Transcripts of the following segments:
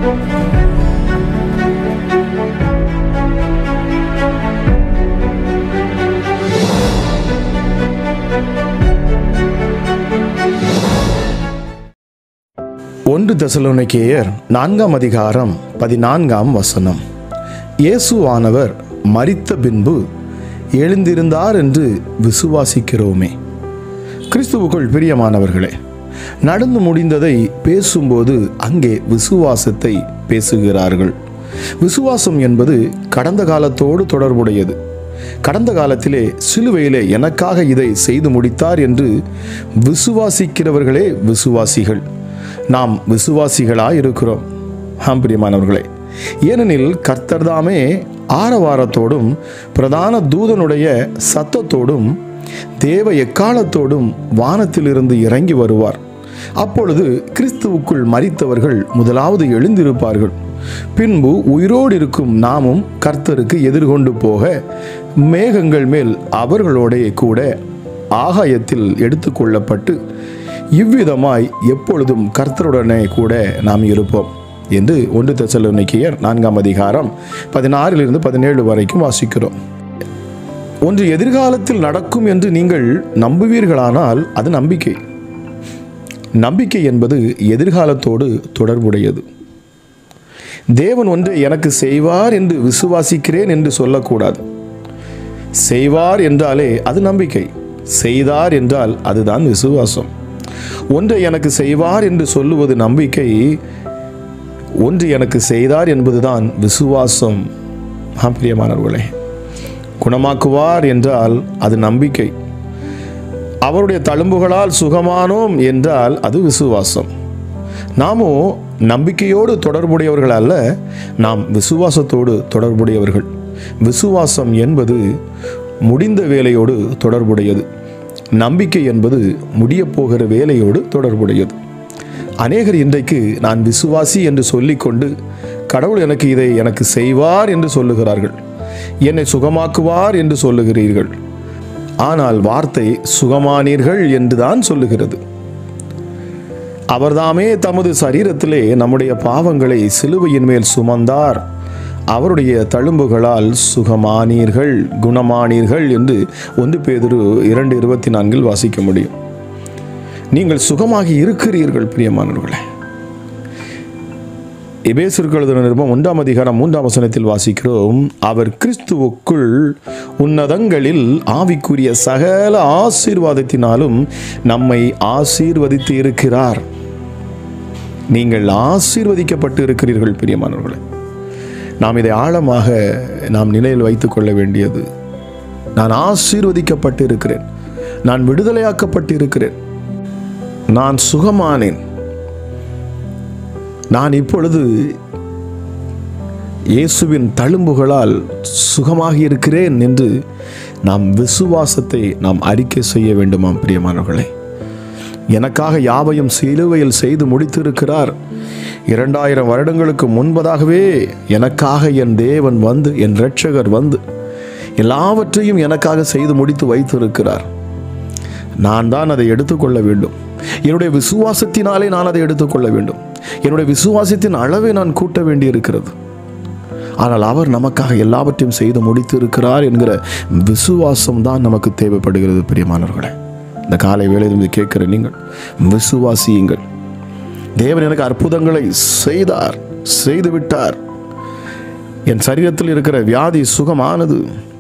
ஒன்று தெசலோனிக்கேயர் நான்காம் அதிகாரம் பதினான்காம் வசனம் இயேசுவானவர் மரித்த பின்பு எழுந்திருந்தார் என்று விசுவாசிக்கிறோமே கிறிஸ்துவுக்குள் பிரியமானவர்களே நடந்து முடிந்ததை பேசும்போது அங்கே விசுவாசத்தை பேசுகிறார்கள் விசுவாசம் என்பது கடந்த காலத்தோடு தொடர்புடையது கடந்த காலத்திலே சிலுவையிலே எனக்காக இதை செய்து முடித்தார் என்று விசுவாசிக்கிறவர்களே விசுவாசிகள் நாம் விசுவாசிகளாய் இருக்கிறோம் ஆம் பிரியமானவர்களே ஏனெனில் கர்த்தர் தாமே ஆரவாரத்தோடும் பிரதான தூதனுடைய சத்தத்தோடும் தேவ எக்காலத்தோடும் வானத்திலிருந்து இறங்கி வருவார் அப்பொழுது கிறிஸ்துவுக்குள் மரித்தவர்கள் முதலாவது எழுந்திருப்பார்கள் பின்பு உயிரோடு இருக்கும் நாமும் கர்த்தருக்கு எதிர்கொண்டு போக மேகங்கள் மேல் அவர்களோடே கூட ஆகாயத்தில் எடுத்துக்கொள்ளப்பட்டு இவ்விதமாய் எப்பொழுதும் கர்த்தருடனே கூட நாம் இருப்போம் என்று ஒன்று தெசலோனிக்கேயர் நான்காம் அதிகாரம் பதினாறிலிருந்து பதினேழு வரைக்கும் வாசிக்கிறோம் ஒன்று எதிர்காலத்தில் நடக்கும் என்று நீங்கள் நம்புவீர்களானால் அது நம்பிக்கை நம்பிக்கை என்பது எதிர்காலத்தோடு தொடர்புடையது தேவன் ஒன்றை எனக்கு செய்வார் என்று விசுவாசிக்கிறேன் என்று சொல்லக்கூடாது செய்வார் என்றாலே அது நம்பிக்கை செய்தார் என்றால் அதுதான் விசுவாசம் ஒன்றை எனக்கு செய்வார் என்று சொல்லுவது நம்பிக்கை ஒன்று எனக்கு செய்தார் என்பதுதான் விசுவாசம் ஆம் பிரியமானவர்களே குணமாக்குவார் என்றால் அது நம்பிக்கை அவருடைய தழும்புகளால் சுகமானோம் என்றால் அது விசுவாசம் நாமோ நம்பிக்கையோடு தொடர்புடையவர்கள் அல்ல நாம் விசுவாசத்தோடு தொடர்புடையவர்கள் விசுவாசம் என்பது முடிந்த வேலையோடு தொடர்புடையது நம்பிக்கை என்பது முடியப் போகிற வேலையோடு தொடர்புடையது அநேகர் இன்றைக்கு நான் விசுவாசி என்று சொல்லிக்கொண்டு கடவுள் எனக்கு இதை எனக்கு செய்வார் என்று சொல்லுகிறார்கள் என்னை சுகமாக்குவார் என்று சொல்லுகிறீர்கள் ஆனால் வார்த்தை சுகமானீர்கள் என்றுதான் சொல்லுகிறது அவர்தாமே தமது சரீரத்திலே நம்முடைய பாவங்களை சிலுவையின் மேல் சுமந்தார் அவருடைய தழும்புகளால் சுகமானீர்கள் குணமானீர்கள் என்று ஒன்று பேதுரு இரண்டு இருபத்தி நான்கில் வாசிக்க முடியும் நீங்கள் சுகமாகி இருக்கிறீர்கள் பிரியமானவர்களே எபேசிற்கு எழுதின நிருபம் ஒன்றாம் அதிகாரம் மூன்றாம் வசனத்தில் வாசிக்கிறோம் அவர் கிறிஸ்துவுக்குள் உன்னதங்களில் ஆவிக்குரிய சகல ஆசீர்வாதத்தினாலும் நம்மை ஆசீர்வதித்து இருக்கிறார் நீங்கள் ஆசீர்வதிக்கப்பட்டு இருக்கிறீர்கள் பிரியமானவர்களே நாம் இதை ஆழமாக நாம் நிலையில் வைத்துக் கொள்ள வேண்டியது நான் ஆசீர்வதிக்கப்பட்டு இருக்கிறேன் நான் விடுதலையாக்கப்பட்டு இருக்கிறேன் நான் சுகமானேன் நான் இப்பொழுது இயேசுவின் தழும்புகளால் சுகமாகி இருக்கிறேன் என்று நாம் விசுவாசத்தை நாம் அறிக்கை செய்ய வேண்டுமாம் பிரியமானவர்களே எனக்காக யாவையும் சிலுவையில் செய்து முடித்திருக்கிறார் இரண்டாயிரம் வருடங்களுக்கு முன்பதாகவே எனக்காக என் தேவன் வந்து என் இரட்சகர் வந்து எல்லாவற்றையும் எனக்காக செய்து முடித்து வைத்திருக்கிறார் நான் தான் அதை எடுத்துக்கொள்ள வேண்டும் என்னுடைய விசுவாசத்தினாலே நான் அதை எடுத்துக்கொள்ள வேண்டும் என்னுடைய விசுவாசத்தின் அளவை நான் கூட்ட வேண்டி இருக்கிறது ஆனால் அவர் நமக்காக எல்லாவற்றையும் செய்து முடித்து இருக்கிறார் என்கிற விசுவாசம் தான் நமக்கு தேவைப்படுகிறது பிரியமானவர்களே இந்த காலை வேளையில் கேட்கிற நீங்கள் விசுவாசியுங்கள் தேவன் எனக்கு அற்புதங்களை செய்தார் செய்து விட்டார் என் சரீரத்தில் இருக்கிற வியாதி சுகமானது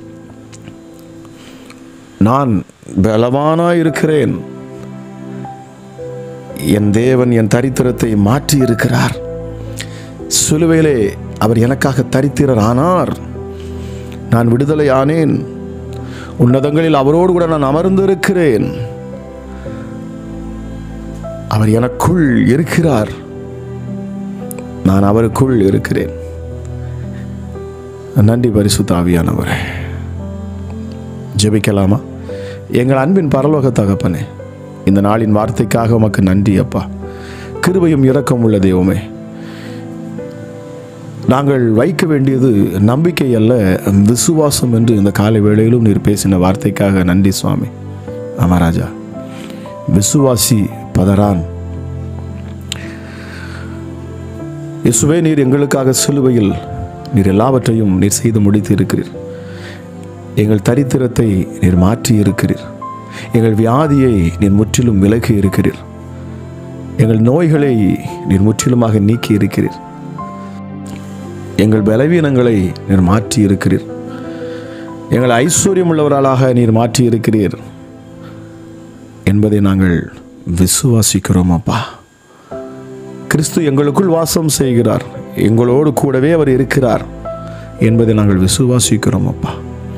நான் பலவானாய் இருக்கிறேன் என் தேவன் என் தரித்திரத்தை மாற்றி இருக்கிறார் சிலுவையிலே அவர் எனக்காக தரித்திரர் ஆனார் நான் விடுதலை ஆனேன் உன்னதங்களில் அவரோடு கூட நான் அமர்ந்திருக்கிறேன் அவர் எனக்குள் இருக்கிறார் நான் அவருக்குள் இருக்கிறேன் நன்றி பரிசுத்தாவியானவரே ஜெபிக்கலாமா எங்கள் அன்பின் பரலோக தகப்பனே இந்த நாளின் வார்த்தைக்காக உமக்கு நன்றி அப்பா கிருபையும் இரக்கம் உள்ள தெய்வமே நாங்கள் வைக்க வேண்டியது நம்பிக்கை அல்ல விசுவாசம் என்று இந்த காலை வேளையிலும் நீர் பேசின வார்த்தைக்காக நன்றி சுவாமி ஆமா ராஜா விசுவாசி பதறான் இயேசுவே நீர் எங்களுக்காக சிலுவையில் நீர் எல்லாவற்றையும் நீர் செய்து முடித்து இருக்கிறீர் எங்கள் தரித்திரத்தை நீர் மாற்றி இருக்கிறீர் எங்கள் வியாதியை நீர் முற்றிலும் விலக்கி இருக்கிறீர் எங்கள் நோய்களை நீர் முற்றிலுமாக நீக்கி இருக்கிறீர் எங்கள் பலவீனங்களை நீர் மாற்றி இருக்கிறீர் எங்கள் ஐஸ்வர்யம் உள்ளவர்களாக நீர் மாற்றி இருக்கிறீர் என்பதை நாங்கள் விசுவாசிக்கிறோம் அப்பா கிறிஸ்து எங்களுக்குள் வாசம் செய்கிறார் எங்களோடு கூடவே அவர் இருக்கிறார் என்பதை நாங்கள் விசுவாசிக்கிறோம் அப்பா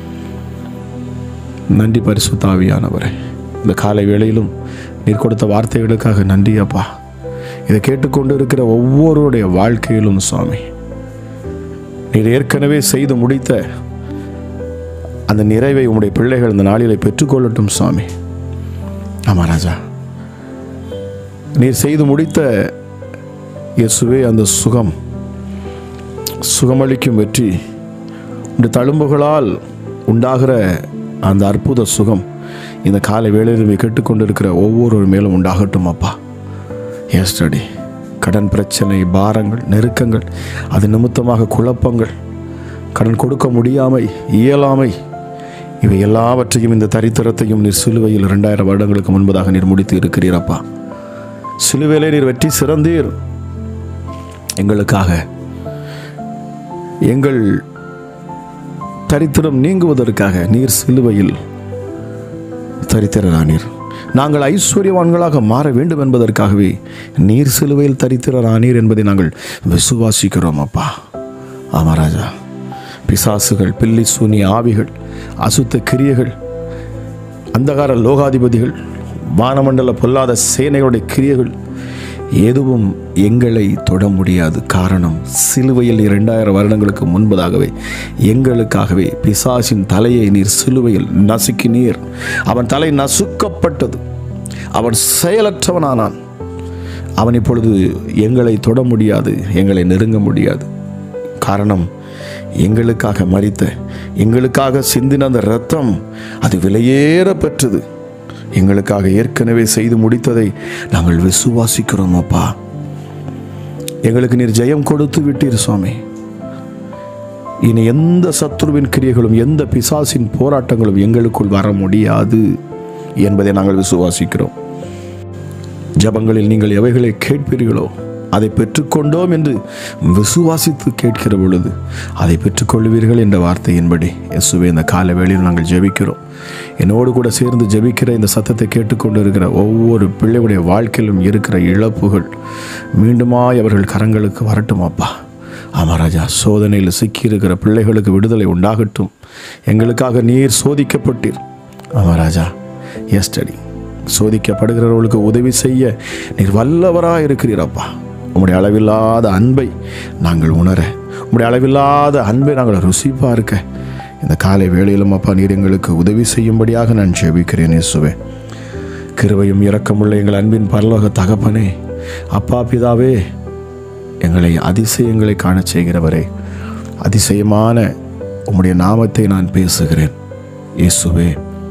நன்றி பரிசுத்தாவியானவரே இந்த காலை வேளையிலும் நீர் கொடுத்த வார்த்தைகளுக்காக நன்றி அப்பா இதை கேட்டுக்கொண்டு இருக்கிற ஒவ்வொருடைய வாழ்க்கையிலும் சுவாமி நீர் ஏற்கனவே செய்து முடித்த அந்த நிறைவை உம்முடைய பிள்ளைகள் இந்த நாளிலே பெற்றுக்கொள்ளட்டும் சுவாமி ஆமா ராஜா நீர் செய்து முடித்த இயேசுவே அந்த சுகம் சுகமளிக்கும் வெற்றி இந்த தழும்புகளால் உண்டாகிற அந்த அற்புத சுகம் இந்த காலை வேளையில் கேட்டுக்கொண்டிருக்கிற ஒவ்வொரு மேலும் உண்டாகட்டும் அப்பா ஏஸ்டடி கடன் பிரச்சனை பாரங்கள் நெருக்கங்கள் அது நிமித்தமாக குழப்பங்கள் கடன் கொடுக்க முடியாமை இயலாமை இவை எல்லாவற்றையும் இந்த தரித்திரத்தையும் நீர் சிலுவையில் இரண்டாயிரம் வருடங்களுக்கு முன்பதாக நீர் முடித்து இருக்கிறீரப்பா சிலுவையிலே நீர் வெற்றி சிறந்தீர் எங்களுக்காக எங்கள் தரித்திரம் நீங்குவதற்காக நீர் சிலுவையில் தரித்திரரானீர் நாங்கள் ஐஸ்வர்யவான்களாக மாற வேண்டும் என்பதற்காகவே நீர் சிலுவையில் தரித்திரரானீர் என்பதை நாங்கள் விசுவாசிக்கிறோம் அப்பா ஆமா ராஜா பிசாசுகள் பில்லி சூனி ஆவிகள் அசுத்த கிரியைகள் அந்தகார லோகாதிபதிகள் வானமண்டல பொல்லாத சேனைகளுடைய கிரியைகள் எதுவும் எங்களை தொட முடியாது காரணம் சிலுவையில் இரண்டாயிரம் வருடங்களுக்கு முன்பதாகவே எங்களுக்காகவே பிசாசின் தலையை நீர் சிலுவையில் நசுக்கினீர் அவன் தலை நசுக்கப்பட்டது அவன் செயலற்றவனானான் அவன் இப்பொழுது எங்களை தொட முடியாது எங்களை நெருங்க முடியாது காரணம் எங்களுக்காக மறித்த எங்களுக்காக சிந்தின அந்த ரத்தம் அது விலையேற பெற்றது எங்களுக்காக ஏற்கனவே செய்து முடித்ததை நாங்கள் விசுவாசிக்கிறோம் அப்பா எங்களுக்கு நீர் ஜெயம் கொடுத்து விட்டீர் சுவாமி இனி எந்த சத்ருவின் கிரியைகளும் எந்த பிசாசின் போராட்டங்களும் எங்களுக்குள் வர முடியாது என்பதை நாங்கள் விசுவாசிக்கிறோம் ஜபங்களில் நீங்கள் எவைகளை கேட்பீர்களோ அதை பெற்றுக்கொண்டோம் என்று விசுவாசித்து கேட்கிற பொழுது அதை பெற்றுக்கொள்வீர்கள் என்ற வார்த்தையின்படி இயேசுவே இந்த கால வேளையில் நாங்கள் ஜெபிக்கிறோம் என்னோடு கூட சேர்ந்து ஜெபிக்கிற இந்த சத்தத்தை கேட்டுக்கொண்டு இருக்கிற ஒவ்வொரு பிள்ளையுடைய வாழ்க்கையிலும் இருக்கிற இழப்புகள் மீண்டுமாய் அவர்கள் கரங்களுக்கு வரட்டும் அப்பா ஆமாராஜா சோதனையில் சிக்கியிருக்கிற பிள்ளைகளுக்கு விடுதலை உண்டாகட்டும் எங்களுக்காக நீர் சோதிக்கப்பட்டீர் ஆமாராஜா எஸ்டடி சோதிக்கப்படுகிறவர்களுக்கு உதவி செய்ய நீர் வல்லவராக இருக்கிறீரப்பா உம்முடைய அளவில்லாத அன்பை நாங்கள் உணர உம்முடைய அளவில்லாத அன்பை நாங்கள் ருசி பார்க்க இந்த காலை வேளையிலும் அப்பா நீர் எங்களுக்கு உதவி செய்யும்படியாக நான் ஜெபிக்கிறேன் இயேசுவே கிருபையும் இரக்கமுள்ள எங்கள் அன்பின் பரலோக தகப்பனே அப்பா பிதாவே எங்களை அதிசயங்களை காணச் செய்கிறவரே அதிசயமான உம்முடைய நாமத்தை நான் பேசுகிறேன் இயேசுவே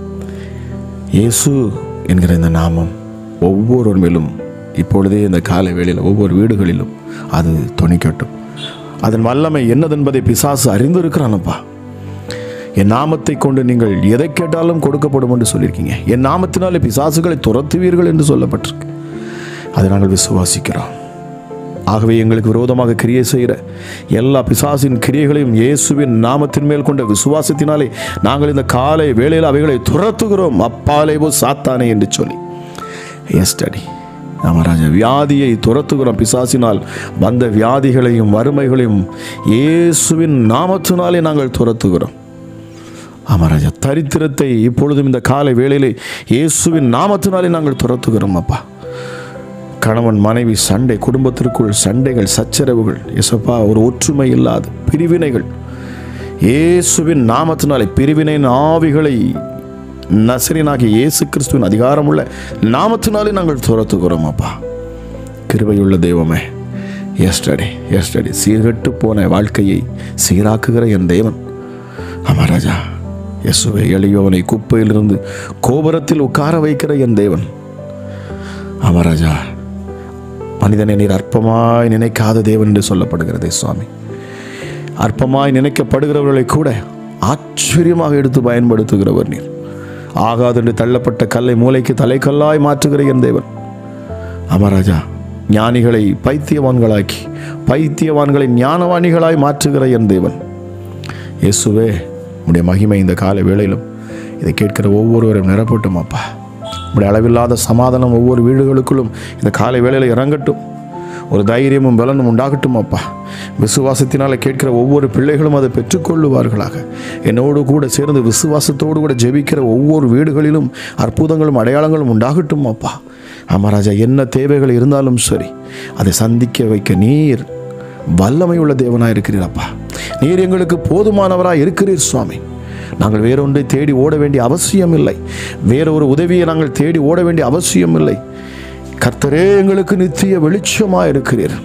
இயேசு என்கிற இந்த நாமம் ஒவ்வொருவர் மேலும் இப்பொழுதே இந்த காலை வேளையில் ஒவ்வொரு வீடுகளிலும் அது துணிக்கட்டும் அதன் வல்லமை என்னதென்பதை பிசாசு அறிந்திருக்கிறானப்பா என் நாமத்தை கொண்டு நீங்கள் எதை கேட்டாலும் கொடுக்கப்படும் என்று சொல்லியிருக்கீங்க என் நாமத்தினாலே பிசாசுகளை துரத்துவீர்கள் என்று சொல்லப்பட்டிருக்கு அதை நாங்கள் விசுவாசிக்கிறோம் ஆகவே எங்களுக்கு விரோதமாக கிரியை செய்கிற எல்லா பிசாசின் கிரியைகளையும் இயேசுவின் நாமத்தின் மேல் கொண்ட விசுவாசத்தினாலே நாங்கள் இந்த காலை வேளையில் அவைகளை துரத்துகிறோம் அப்பாலேவோ சாத்தானே என்று சொல்லி எஸ்டடி ராமராஜா வியாதியை துரத்துகிறோம் பிசாசினால் வந்த வியாதிகளையும் வறுமைகளையும் இயேசுவின் நாமத்தினாலே நாங்கள் துரத்துகிறோம் ஆமாராஜா தரித்திரத்தை இப்பொழுதும் இந்த காலை வேளையிலே இயேசுவின் நாமத்தினாலே நாங்கள் துரத்துகிறோம் அப்பா கணவன் மனைவி சண்டை குடும்பத்திற்குள் சண்டைகள் சச்சரவுகள் எசப்பா ஒரு ஒற்றுமை இல்லாத பிரிவினைகள் இயேசுவின் நாமத்தினாலே பிரிவினையின் ஆவிகளை நசரினாகிய இயேசு கிறிஸ்துவின் அதிகாரமுள்ள நாமத்தினாலே நாங்கள் துரத்துகிறோம் அப்பா கிருபையுள்ள தெய்வமே எஸ்டடி எஸ்டடி சீர்கெட்டு போன வாழ்க்கையை சீராக்குகிற என் தேவன் ஆமா ராஜா இயேசுவை எளியோவனை குப்பையிலிருந்து கோபுரத்தில் உட்கார வைக்கிற என் தேவன் ஆமா ராஜா மனிதனை நீர் அற்பமாய் நினைக்காத தேவன் என்று சொல்லப்படுகிறதே சுவாமி அற்பமாய் நினைக்கப்படுகிறவர்களை கூட ஆச்சரியமாக எடுத்து பயன்படுத்துகிறவர் நீர் ஆகாதென்று தள்ளப்பட்ட கல்லை மூளைக்கு தலைக்கல்லாய் மாற்றுகிற என் தேவன் அமராஜா ஞானிகளை பைத்தியவான்களாக்கி பைத்தியவான்களை ஞானவாணிகளாய் மாற்றுகிற என் தேவன் இயேசுவே உடைய மகிமை இந்த கால வேளையிலும் இதை கேட்கிற ஒவ்வொருவரும் நிரப்பட்டும் அப்பா உடைய அளவில்லாத சமாதானம் ஒவ்வொரு வீடுகளுக்குள்ளும் இந்த காலை வேளையில் இறங்கட்டும் ஒரு தைரியமும் பலனும் உண்டாகட்டும் அப்பா விசுவாசத்தினால கேட்கிற ஒவ்வொரு பிள்ளைகளும் அதை பெற்றுக்கொள்ளுவார்களாக என்னோடு கூட சேர்ந்து விசுவாசத்தோடு கூட ஜெபிக்கிற ஒவ்வொரு வீடுகளிலும் அற்புதங்களும் அடையாளங்களும் உண்டாகட்டும் அப்பா அமராஜா என்ன தேவைகள் இருந்தாலும் சரி அதை சந்திக்க வைக்க நீர் வல்லமை உள்ள தேவனாக இருக்கிறீரப்பா நீர் எங்களுக்கு போதுமானவராக இருக்கிறீர் சுவாமி நாங்கள் வேறொன்றை தேடி ஓட வேண்டிய அவசியம் இல்லை வேற ஒரு உதவியை நாங்கள் தேடி ஓட வேண்டிய அவசியம் இல்லை கர்த்தரே எங்களுக்கு நித்திய வெளிச்சமாக இருக்கிறீர்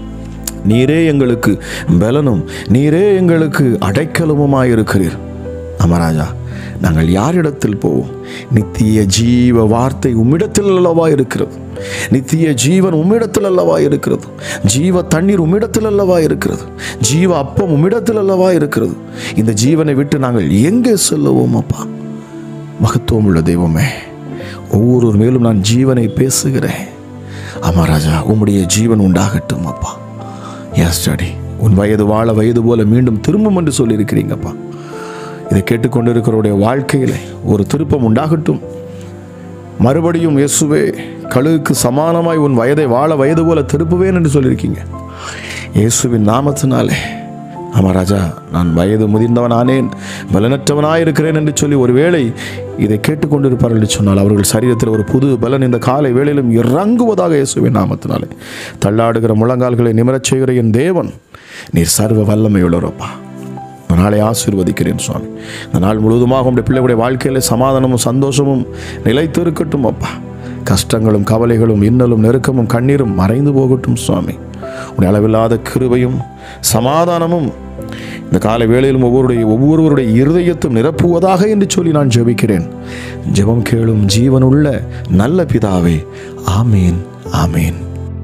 நீரே எங்களுக்கு பலனும் நீரே எங்களுக்கு அடைக்கலமுமாய் இருக்கிறீர் அமராஜா நாங்கள் யாரிடத்தில் போவோம் நித்திய ஜீவ வார்த்தை உம்மிடத்தில் அல்லவா இருக்கிறது நித்திய ஜீவன் உம்மிடத்தில் அல்லவா இருக்கிறது ஜீவ தண்ணீர் உம்மிடத்தில் அல்லவா இருக்கிறது ஜீவ அப்பம் உம்மிடத்தில் அல்லவா இருக்கிறது இந்த ஜீவனை விட்டு நாங்கள் எங்கே செல்லுவோம் அப்பா மகத்துவம் உள்ள தெய்வமே ஒவ்வொருவர் மேலும் நான் ஜீவனை பேசுகிறேன் அமராஜா உம்முடைய ஜீவன் உண்டாகட்டும் அப்பா எஸ் டாடி உன் வயது வாழ வயது போல மீண்டும் திரும்பும் என்று சொல்லியிருக்கிறீங்கப்பா இதை கேட்டுக்கொண்டிருக்கிறவருடைய வாழ்க்கையில் ஒரு திருப்பம் உண்டாகட்டும் மறுபடியும் இயேசுவே கழுகுக்கு சமானமாய் உன் வயதை வாழ வயது போல திருப்புவேன் என்று சொல்லியிருக்கீங்க இயேசுவின் நாமத்தினாலே ஆமாராஜா நான் வயது முதிர்ந்தவனானேன் பலனற்றவனாய் இருக்கிறேன் என்று சொல்லி ஒருவேளை இதை கேட்டுக்கொண்டிருப்பார்கள் என்று சொன்னால் அவர்கள் சரீரத்தில் ஒரு புது பலன் இந்த காலை வேளையிலும் இறங்குவதாக இயேசுவின் நாமத்தினாலே தள்ளாடுகிற முழங்கால்களை நிமிரச் செய்கிற என் தேவன் நீர் சர்வ வல்லமையுள்ளவரப்பா இந்த நாளை ஆசீர்வதிக்கிறேன் சுவாமி இந்த நாள் முழுவதுமாக உடைய பிள்ளைகளுடைய வாழ்க்கையில் சமாதானமும் சந்தோஷமும் நிலைத்து இருக்கட்டும் அப்பா கஷ்டங்களும் கவலைகளும் இன்னலும் நெருக்கமும் கண்ணீரும் மறைந்து போகட்டும் சுவாமி உடைய அளவில்லாத கிருபையும் சமாதானமும் இந்த காலை வேளையிலும் ஒவ்வொருடைய ஒவ்வொருவருடைய இருதயத்தும் நிரப்புவதாக என்று சொல்லி நான் ஜெபிக்கிறேன் ஜெபம் கேளும் ஜீவனுள்ள நல்ல பிதாவே ஆமீன் ஆமீன்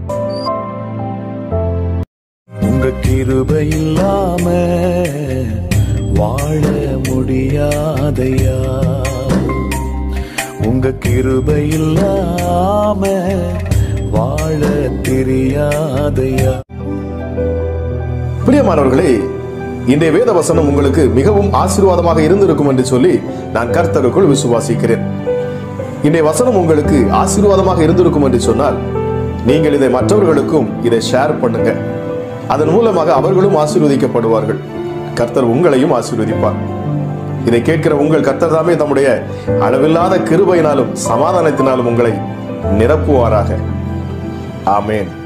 உங்க கிருபை இல்லாம வாழ முடியாதையா உங்க கிருபை இல்லாம வாழ தெரியாதையா பிரியமானவர்களே இன்றைய வேத வசனம் உங்களுக்கு மிகவும் ஆசீர்வாதமாக இருந்திருக்கும் என்று சொல்லி நான் கர்த்தருக்குள் விசுவாசிக்கிறேன் இன்றைய வசனம் உங்களுக்கு ஆசீர்வாதமாக இருந்திருக்கும் என்று சொன்னால் நீங்கள் இதை மற்றவர்களுக்கும் இதை ஷேர் பண்ணுங்க அதன் மூலமாக அவர்களும் ஆசீர்வதிக்கப்படுவார்கள் கர்த்தர் உங்களையும் ஆசீர்வதிப்பார் இதை கேட்கிற உங்கள் கர்த்தர் தாமே தம்முடைய அளவில்லாத கிருபையினாலும் சமாதானத்தினாலும் உங்களை நிரப்புவாராக ஆமேன்